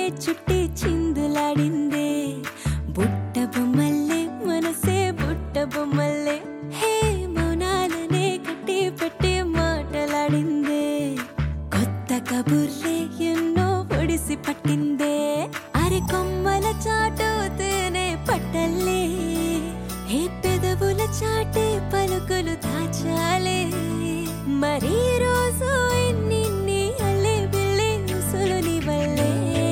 చుట్టి చిందులాడిందే బుట్ట బొమ్మల్లే మనసే బుట్ట బొమ్మల్లే హే మౌనాలనే కట్టి పెట్టి మాటలాడిందే కొత్త కబుర్లే ఎన్నో ఒడిసి పట్టిందే అరి కొమ్మల చాటుతేనే పట్టల్లే హే పెదవుల చాటే పలుకులు దాచాలే మరీ రోజు ఇన్నిన్ని అల్లే బిల్లే ఉసులు నీ వల్లే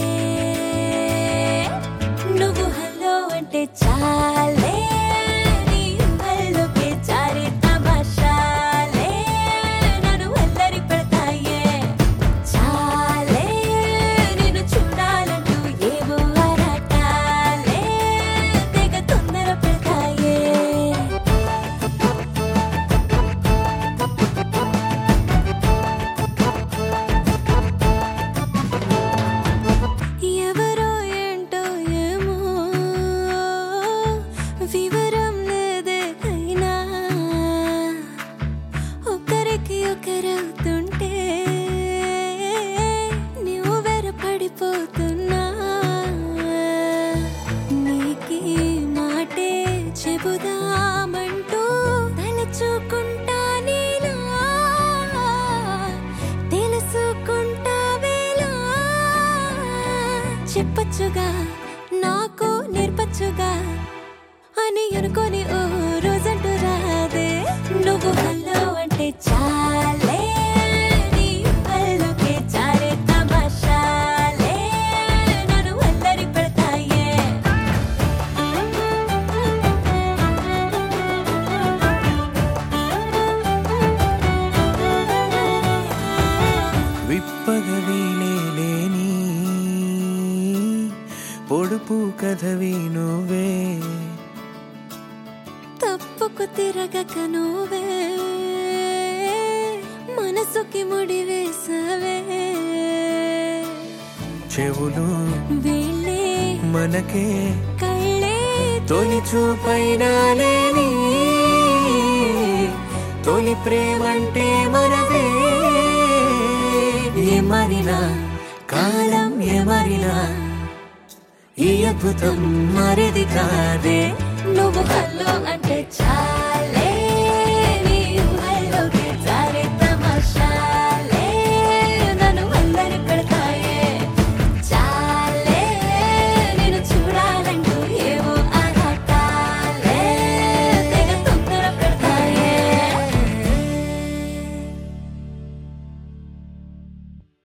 నువ్వు హలో అంటే చాలే నీ ఊహల్లోకే జారే తమాషాలే నన్ను అల్లరి పెడతాయే చాలే నిన్ను చూడాలంటూ ఏవో ఆరాటాలే తెగ తొందర పెడతాయే ఎవరో ఏంటో ఏమో వివరం లేదే అయినా ఒకరికి ఒకరవుతుంటే నువ్వు వెరపడిపోతున్నా నీకి మాటే చెబుదామంటూ తలచుకుంటా నీలా తెలుసుకుంటావేలా చెప్పచ్చుగా నాకు నేర్పచ్చుగా అని అనుకొని ఓ రోజంటూ రాదే నువ్వు హలో అంటే చాలే నీ హల్లోకే చారే తమాషాలే నన్ను అల్లరి పెడతాయే విప్పగ వీలేని పొడుపు కథవి నువ్వే తప్పుకు తిరగక నువ్వే మనసుకి ముడి వేసవే చెవులు వీళ్ళే మనకే కళ్ళే తొలి చూపైనా లేని తొలి ప్రేమంటే మనదే ఏమరినా కాలం ఏమరినా ఈ అద్భుతం మరిది కాదే నువ్వు హలో అంటే చాలా